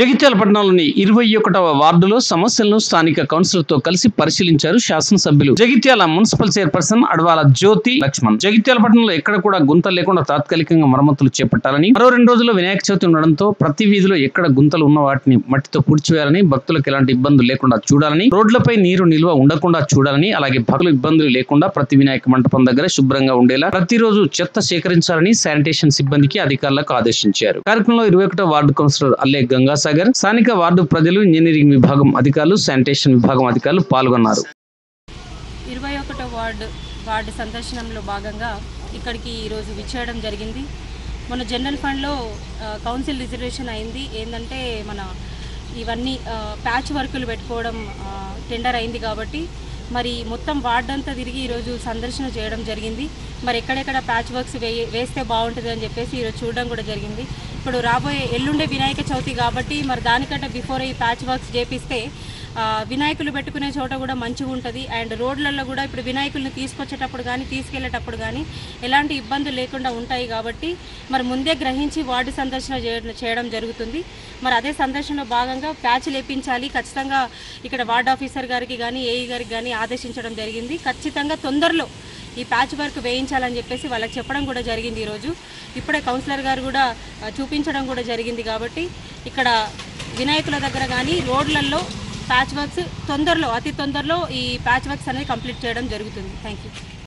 జగిత్యాల పట్టణంలోని ఇరవై ఒకటవ వార్డులో సమస్యలను స్థానిక కౌన్సిలర్తో కలిసి పరిశీలించారు శాసనసభ్యులు జగిత్యాల మున్సిపల్ చైర్పర్సన్ అడవాల జ్యోతి లక్ష్మణ్ జగిత్యాల పట్టణంలో ఎక్కడ కూడా గుంతలు లేకుండా తాత్కాలికంగా మరమ్మతులు చేపట్టాలని మరో రెండు రోజుల్లో వినాయక చవితి ఉండడంతో ప్రతి వీధిలో ఎక్కడ గుంతలు ఉన్న వాటిని మట్టితో పూడ్చివేయాలని భక్తులకు ఎలాంటి ఇబ్బందులు లేకుండా చూడాలని రోడ్లపై నీరు నిల్వ ఉండకుండా చూడాలని అలాగే భక్తులు ఇబ్బందులు లేకుండా ప్రతి వినాయక మంటపం దగ్గర శుభ్రంగా ఉండేలా ప్రతిరోజు చెత్త సేకరించాలని శానిటేషన్ సిబ్బందికి అధికారులకు ఆదేశించారు కార్యక్రమంలో ఇరవై ఒకటో వార్డు కౌన్సిలర్ అల్లే గంగాసాగర్ స్థానిక వార్డు ప్రజలు ఇంజనీరింగ్ విభాగం అధికారులు శానిటేషన్ విభాగం అధికారులు పాల్గొన్నారు ఇరవై ఒకటో వార్డు వార్డు సందర్శనంలో భాగంగా ఇక్కడికి ఈరోజు విచ్చేయడం జరిగింది మన జనరల్ ఫండ్లో ఆ, కౌన్సిల్ రిజర్వేషన్ అయింది ఏంటంటే మన ఇవన్నీ ఆ, ప్యాచ్ వర్కులు పెట్టుకోవడం ఆ, టెండర్ అయింది కాబట్టి మరి మొత్తం వార్డు అంతా తిరిగి ఈరోజు సందర్శన చేయడం జరిగింది మరి ఎక్కడెక్కడ ప్యాచ్ వర్క్స్ వే వేస్తే బాగుంటుంది అని చెప్పేసి ఈరోజు చూడడం కూడా జరిగింది ఇప్పుడు రాబోయే ఎల్లుండే వినాయక చవితి కాబట్టి మరి దానికంటే బిఫోర్ ఈ ప్యాచ్ వర్క్స్ చేపిస్తే ఆ, వినాయకులు పెట్టుకునే చోట కూడా మంచిగా ఉంటుంది అండ్ రోడ్లలో కూడా ఇప్పుడు వినాయకుల్ని తీసుకొచ్చేటప్పుడు కానీ తీసుకెళ్లేటప్పుడు కానీ ఎలాంటి ఇబ్బందులు లేకుండా ఉంటాయి కాబట్టి మరి ముందే గ్రహించి వార్డు సందర్శన చేయడం చేయడం జరుగుతుంది మరి అదే సందర్శనలో భాగంగా ప్యాచ్ లేపించాలి ఖచ్చితంగా ఇక్కడ వార్డ్ ఆఫీసర్ గారికి కానీ ఏఈ గారికి కానీ ఆదేశించడం జరిగింది ఖచ్చితంగా తొందరలో ఈ ప్యాచ్ వర్క్ వేయించాలని చెప్పేసి వాళ్ళకి చెప్పడం కూడా జరిగింది ఈరోజు ఇప్పుడే కౌన్సిలర్ గారు కూడా ఆ, చూపించడం కూడా జరిగింది కాబట్టి ఇక్కడ వినాయకుల దగ్గర కానీ రోడ్లలో ప్యాచ్ వర్క్స్ తొందరలో అతి తొందరలో ఈ ప్యాచ్ వర్క్స్ అనేది కంప్లీట్ చేయడం జరుగుతుంది థ్యాంక్ యూ